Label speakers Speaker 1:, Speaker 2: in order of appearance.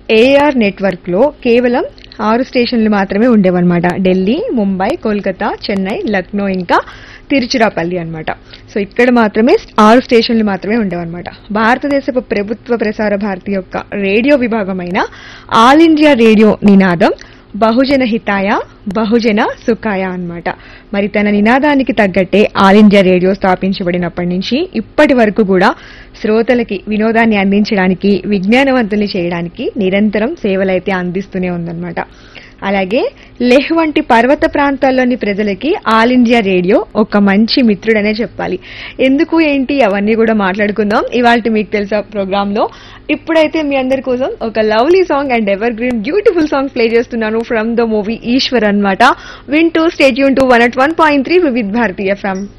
Speaker 1: AR network లో కేవలం ఆరు స్టేషన్లు మాత్రమే ఉండేవన్నమాట ఢిల్లీ ముంబై కోల్కతా చెన్నై లక్నో ఇంకా తిరుచిరాపల్లి అన్నమాట సో ఇక్కడ మాత్రమే ఆరు స్టేషన్లు మాత్రమే ఉండేవన్నమాట భారతదేశపు ప్రభుత్వ ప్రసార భారతి యొక్క రేడియో విభాగమైన ఆల్ ఇండియా రేడియో నినాదం బహుజన హితాయ బహుజన సుఖాయ అన్నమాట మరి తన నినాదానికి తగ్గట్టే ఆల్ ఇండియా రేడియో స్థాపించబడినప్పటి నుంచి ఇప్పటి వరకు కూడా శ్రోతలకి వినోదాన్ని అందించడానికి విజ్ఞానవంతుల్ని చేయడానికి నిరంతరం సేవలైతే అందిస్తూనే ఉందన్నమాట అలాగే లెహ్ వంటి పర్వత ప్రాంతాల్లోని ప్రజలకి ఆల్ ఇండియా రేడియో ఒక మంచి మిత్రుడనే చెప్పాలి ఎందుకు ఏంటి అవన్నీ కూడా మాట్లాడుకుందాం ఇవాళ మీకు తెలుసా ప్రోగ్రామ్ లో ఇప్పుడైతే మీ అందరి కోసం ఒక lovely song and evergreen beautiful song play చేస్తున్నాను ఫ్రమ్ ద మూవీ ఈశ్వర్ అన్నమాట విన్ టు స్టేట్ యూన్ two one at one point three with Bharatiya FM